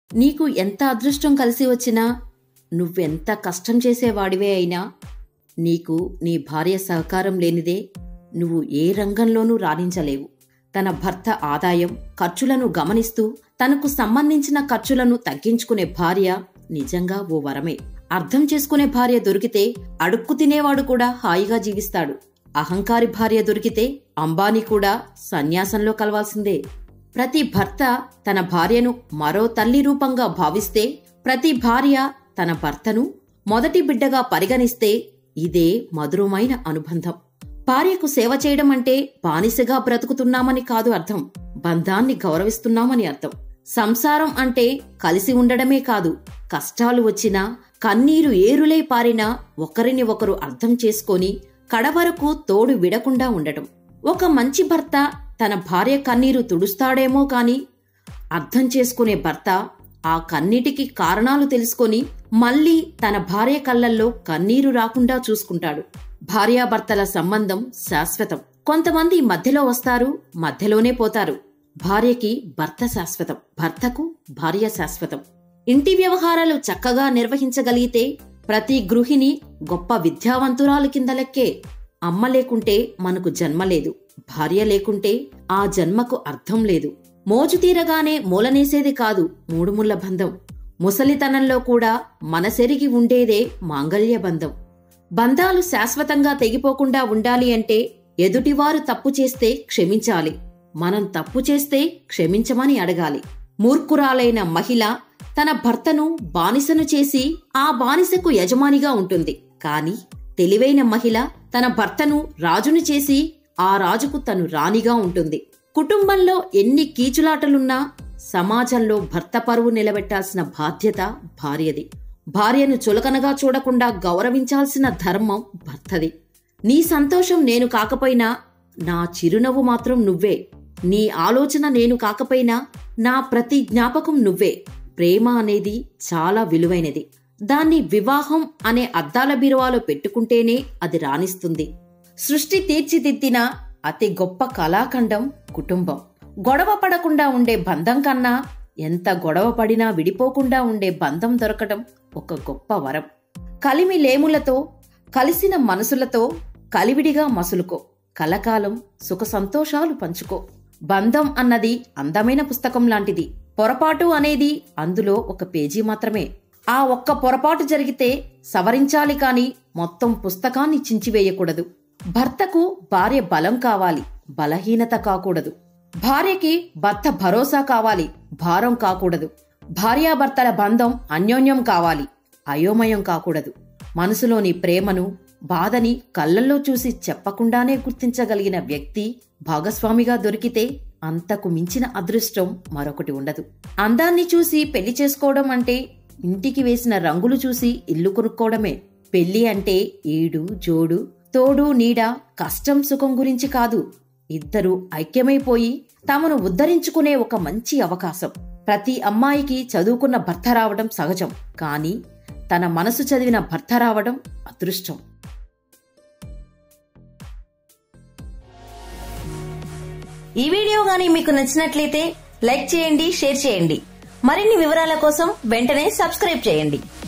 నీకు ఎంత అదృష్టం కలిసి వచ్చినా నువ్వెంత కష్టం చేసేవాడివే అయినా నీకు నీ భార్య సహకారం లేనిదే నువ్వు ఏ రంగంలోనూ రాణించలేవు తన భర్త ఆదాయం ఖర్చులను గమనిస్తూ తనకు సంబంధించిన ఖర్చులను తగ్గించుకునే భార్య నిజంగా ఓ వరమే అర్థం చేసుకునే భార్య దొరికితే అడుక్కు తినేవాడు కూడా హాయిగా జీవిస్తాడు అహంకారి భార్య దొరికితే అంబానీ కూడా సన్యాసంలో కలవాల్సిందే ప్రతి భర్త తన భార్యను మరో తల్లి రూపంగా భావిస్తే ప్రతి భార్య తన భర్తను మొదటి బిడ్డగా పరిగణిస్తే ఇదే మధురమైన అనుబంధం భార్యకు సేవ చేయడం అంటే బానిసగా బ్రతుకుతున్నామని కాదు అర్థం బంధాన్ని గౌరవిస్తున్నామని అర్థం సంసారం అంటే కలిసి ఉండడమే కాదు కష్టాలు వచ్చినా కన్నీరు ఏరులై పారినా ఒకరిని ఒకరు అర్థం చేసుకొని కడవరకు తోడు విడకుండా ఉండటం ఒక మంచి భర్త తన భార్య కన్నీరు తుడుస్తాడేమో కాని అర్థం చేసుకునే భర్త ఆ కన్నీటికి కారణాలు తెలుసుకొని మళ్ళీ తన భార్య కళ్ళల్లో కన్నీరు రాకుండా చూసుకుంటాడు భార్యాభర్తల సంబంధం శాశ్వతం కొంతమంది మధ్యలో వస్తారు మధ్యలోనే పోతారు భార్యకి భర్త శాశ్వతం భర్తకు భార్య శాశ్వతం ఇంటి వ్యవహారాలు చక్కగా నిర్వహించగలిగితే ప్రతి గృహిణి గొప్ప విద్యావంతురాలు కింద లెక్కే అమ్మ లేకుంటే మనకు జన్మ లేదు భార్య లేకుంటే ఆ జన్మకు అర్థం లేదు మోజు తీరగానే మూలనేసేది కాదు మూడుముళ్ల బంధం ముసలితనంలో కూడా మనసెరిగి ఉండేదే మాంగల్య బంధం బంధాలు శాశ్వతంగా తెగిపోకుండా ఉండాలి అంటే ఎదుటివారు తప్పు చేస్తే క్షమించాలి మనం తప్పు చేస్తే క్షమించమని అడగాలి మూర్ఖురాలైన మహిళ తన భర్తను బానిసను చేసి ఆ బానిసకు యజమానిగా ఉంటుంది కాని తెలివైన మహిళ తన భర్తను రాజును చేసి ఆ రాజుకు తను రాణిగా ఉంటుంది కుటుంబంలో ఎన్ని కీచులాటలున్నా సమాజంలో భర్త పరువు నిలబెట్టాల్సిన బాధ్యత భార్యది భార్యను చులకనగా చూడకుండా గౌరవించాల్సిన ధర్మం భర్తది నీ సంతోషం నేను కాకపోయినా నా చిరునవ్వు మాత్రం నువ్వే నీ ఆలోచన నేను కాకపోయినా నా ప్రతి జ్ఞాపకం నువ్వే ప్రేమ అనేది చాలా విలువైనది దాన్ని వివాహం అనే అద్దాల బీరువాలో పెట్టుకుంటేనే అది రాణిస్తుంది సృష్టి తీర్చిదిద్దిన అతి గొప్ప కళాఖండం కుటుంబం గొడవ పడకుండా ఉండే బంధం కన్నా ఎంత గొడవ పడినా విడిపోకుండా ఉండే బంధం దొరకడం ఒక గొప్ప వరం కలిమి లేములతో కలిసిన మనసులతో కలివిడిగా మసులుకో కలకాలం సుఖ సంతోషాలు పంచుకో బంధం అన్నది అందమైన పుస్తకం లాంటిది పొరపాటు అనేది అందులో ఒక పేజీ మాత్రమే ఆ ఒక్క పొరపాటు జరిగితే సవరించాలి కాని మొత్తం పుస్తకాన్ని చించివేయకూడదు భర్తకు భార్య బలం కావాలి బలహీనత కాకూడదు భార్యకి భర్త భరోసా కావాలి భారం కాకూడదు భార్యాభర్తల బంధం అన్యోన్యం కావాలి అయోమయం కాకూడదు మనసులోని ప్రేమను బాధని కళ్ళల్లో చూసి చెప్పకుండానే గుర్తించగలిగిన వ్యక్తి భాగస్వామిగా దొరికితే అంతకు మించిన అదృష్టం మరొకటి ఉండదు అందాన్ని చూసి పెళ్లి చేసుకోవడం అంటే ఇంటికి వేసిన రంగులు చూసి ఇల్లు కొనుక్కోవడమే పెళ్లి అంటే ఈడు జోడు తోడు నీడ కష్టం సుఖం గురించి కాదు ఇద్దరు ఐక్యమైపోయి తమను ఉద్ధరించుకునే ఒక మంచి అవకాశం ప్రతి అమ్మాయికి చదువుకున్న భర్త రావడం సహజం కానీ తన మనసు చదివిన భర్త రావడం అదృష్టం ఈ వీడియో గానీ మీకు నచ్చినట్లయితే లైక్ చేయండి షేర్ చేయండి మరిన్ని వివరాల కోసం వెంటనే సబ్స్క్రైబ్ చేయండి